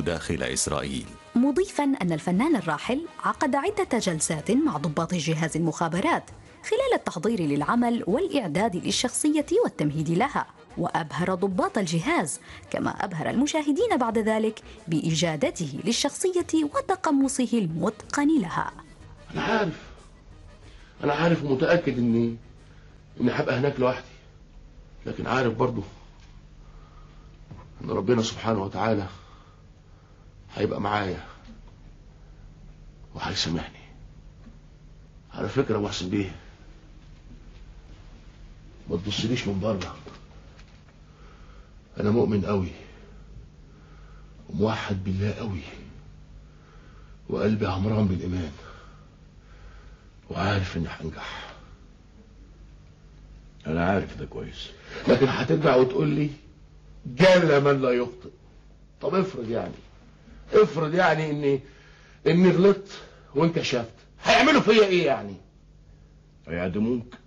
داخل إسرائيل مضيفا أن الفنان الراحل عقد عدة جلسات مع ضباط جهاز المخابرات خلال التحضير للعمل والإعداد للشخصية والتمهيد لها وأبهر ضباط الجهاز كما أبهر المشاهدين بعد ذلك بإجادته للشخصية وتقمصه المتقن لها انا عارف انا عارف ومتاكد اني اني هبقى هناك لوحدي لكن عارف برضو ان ربنا سبحانه وتعالى هيبقى معايا وهيسامحني على فكره يا محسن بيه ما تبصليش من بره انا مؤمن قوي وموحد بالله قوي وقلبي عمران بالايمان وعارف اني هنجح انا عارف ده كويس لكن هترجع وتقول لي جل من لا يخطئ طب افرض يعني افرض يعني اني اني غلطت وانكشفت هيعملوا فيا ايه يعني هيعدموك